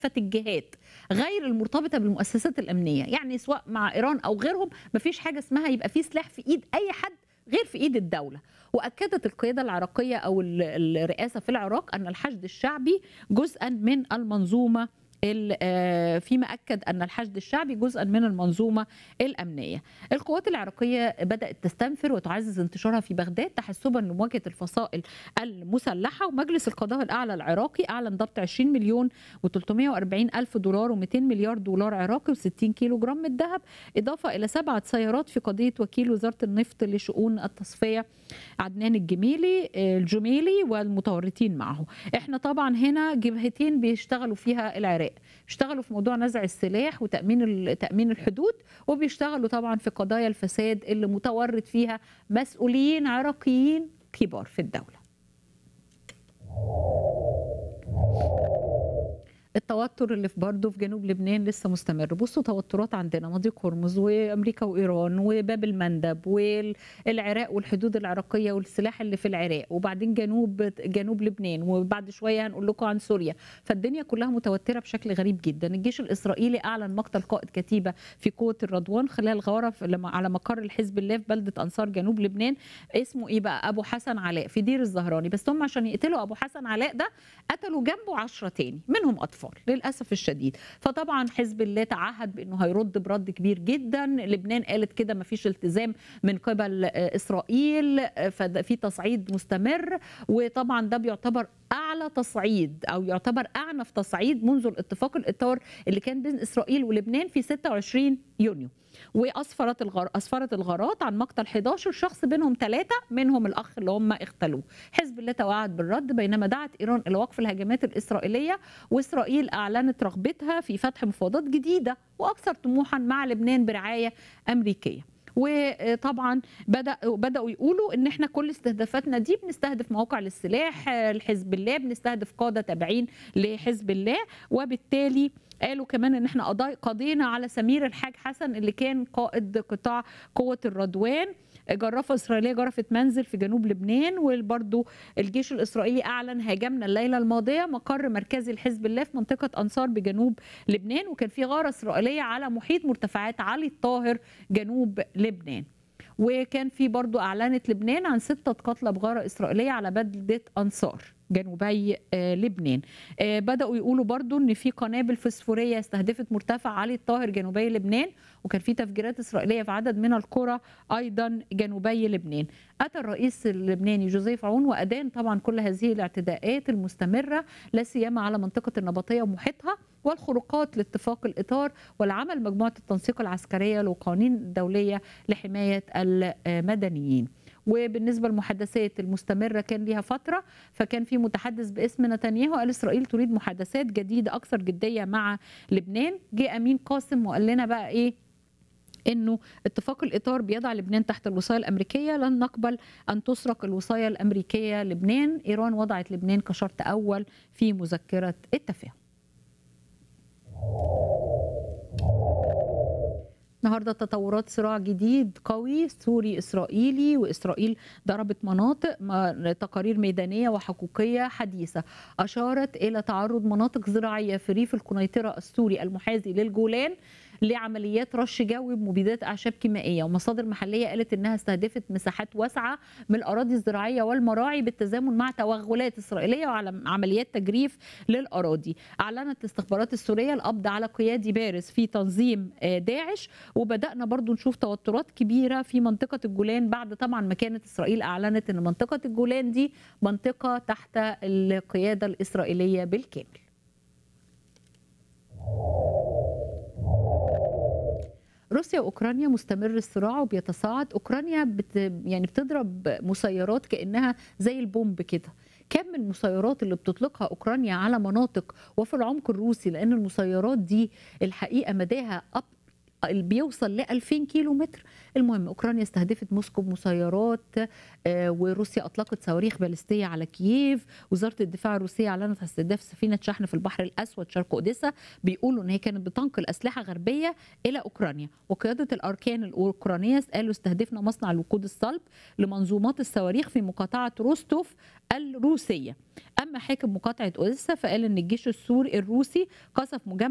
الجهات غير المرتبطه بالمؤسسات الامنيه يعني سواء مع ايران او غيرهم مفيش حاجه اسمها يبقى في سلاح في ايد اي حد غير في ايد الدوله واكدت القياده العراقيه او الرئاسه في العراق ان الحشد الشعبي جزءا من المنظومه فيما اكد ان الحشد الشعبي جزءا من المنظومه الامنيه. القوات العراقيه بدات تستنفر وتعزز انتشارها في بغداد تحسبا لمواجهه الفصائل المسلحه ومجلس القضاء الاعلى العراقي اعلن ضبط 20 مليون و340 الف دولار و200 مليار دولار عراقي و60 كيلو جرام من الذهب اضافه الى سبعه سيارات في قضيه وكيل وزاره النفط لشؤون التصفيه عدنان الجميلي الجميلي والمتورطين معه. احنا طبعا هنا جبهتين بيشتغلوا فيها العراق بيشتغلوا في موضوع نزع السلاح وتامين تامين الحدود وبيشتغلوا طبعا في قضايا الفساد اللي متورط فيها مسؤولين عراقيين كبار في الدوله التوتر اللي في برضه في جنوب لبنان لسه مستمر بصوا توترات عندنا مضيق هرمز وامريكا وايران وباب المندب والعراق والحدود العراقيه والسلاح اللي في العراق وبعدين جنوب جنوب لبنان وبعد شويه هنقول لكم عن سوريا فالدنيا كلها متوتره بشكل غريب جدا الجيش الاسرائيلي اعلن مقتل قائد كتيبه في قوه الرضوان خلال غاره على مقر الحزب الله في بلده انصار جنوب لبنان اسمه ايه بقى ابو حسن علاء في دير الزهراني بس هم عشان يقتلوا ابو حسن علاء ده قتلوا جنبه 10 تاني منهم اطفال الاطفال للاسف الشديد فطبعا حزب الله تعهد بانه هيرد برد كبير جدا لبنان قالت كده ما فيش التزام من قبل اسرائيل ففي تصعيد مستمر وطبعا ده بيعتبر اعلى تصعيد او يعتبر اعنف تصعيد منذ الاتفاق الاطار اللي كان بين اسرائيل ولبنان في 26 يونيو واسفرت الغار اسفرت الغارات عن مقتل 11 شخص بينهم ثلاثه منهم الاخ اللي هم اغتالوه حزب الله توعد بالرد بينما دعت ايران الى وقف الهجمات الاسرائيليه واسرائيل اعلنت رغبتها في فتح مفاوضات جديده واكثر طموحا مع لبنان برعايه امريكيه وطبعا بدا بداوا يقولوا ان احنا كل استهدافاتنا دي بنستهدف مواقع للسلاح لحزب الله بنستهدف قاده تابعين لحزب الله وبالتالي قالوا كمان ان احنا قضينا على سمير الحاج حسن اللي كان قائد قطاع قوه الرضوان جرافه اسرائيليه جرفت منزل في جنوب لبنان وبرضه الجيش الاسرائيلي اعلن هاجمنا الليله الماضيه مقر مركزي لحزب الله في منطقه انصار بجنوب لبنان وكان في غاره اسرائيليه على محيط مرتفعات علي الطاهر جنوب لبنان وكان في برضو أعلنت لبنان عن ستة قتلى بغارة إسرائيلية على بلدة أنصار جنوبي لبنان بدأوا يقولوا برضو أن في قنابل فسفورية استهدفت مرتفع علي الطاهر جنوبي لبنان وكان في تفجيرات إسرائيلية في عدد من القرى أيضا جنوبي لبنان أتى الرئيس اللبناني جوزيف عون وأدان طبعا كل هذه الاعتداءات المستمرة لا سيما على منطقة النبطية ومحيطها والخروقات لاتفاق الإطار والعمل مجموعة التنسيق العسكرية للقوانين الدولية لحماية المدنيين وبالنسبه للمحادثات المستمره كان ليها فتره فكان في متحدث باسم نتنياهو قال اسرائيل تريد محادثات جديده اكثر جديه مع لبنان جه امين قاسم وقال لنا بقى ايه انه اتفاق الاطار بيضع لبنان تحت الوصايه الامريكيه لن نقبل ان تسرق الوصايه الامريكيه لبنان ايران وضعت لبنان كشرط اول في مذكره التفاهم النهارده تطورات صراع جديد قوي سوري اسرائيلي واسرائيل ضربت مناطق تقارير ميدانيه وحقوقيه حديثه اشارت الى تعرض مناطق زراعيه في ريف القنيطره السوري المحاذي للجولان لعمليات رش جوي بمبيدات اعشاب كيميائيه ومصادر محليه قالت انها استهدفت مساحات واسعه من الاراضي الزراعيه والمراعي بالتزامن مع توغلات اسرائيليه وعلى عمليات تجريف للاراضي اعلنت الاستخبارات السوريه القبض على قيادي بارز في تنظيم داعش وبدانا برضو نشوف توترات كبيره في منطقه الجولان بعد طبعا ما كانت اسرائيل اعلنت ان منطقه الجولان دي منطقه تحت القياده الاسرائيليه بالكامل روسيا واوكرانيا مستمر الصراع وبيتصاعد اوكرانيا بت يعني بتضرب مسيرات كانها زي البومب كده كم المسيرات اللي بتطلقها اوكرانيا على مناطق وفي العمق الروسي لان المسيرات دي الحقيقه مداها اللي بيوصل ل 2000 كيلو متر المهم اوكرانيا استهدفت موسكو بمسيرات آه، وروسيا اطلقت صواريخ باليستيه على كييف وزاره الدفاع الروسيه اعلنت عن استهداف سفينه شحن في البحر الاسود شرق اوديسا بيقولوا ان هي كانت بتنقل اسلحه غربيه الى اوكرانيا وقياده الاركان الاوكرانيه قالوا استهدفنا مصنع الوقود الصلب لمنظومات الصواريخ في مقاطعه روستوف الروسيه اما حاكم مقاطعه اوديسا فقال ان الجيش السوري الروسي قصف مجمع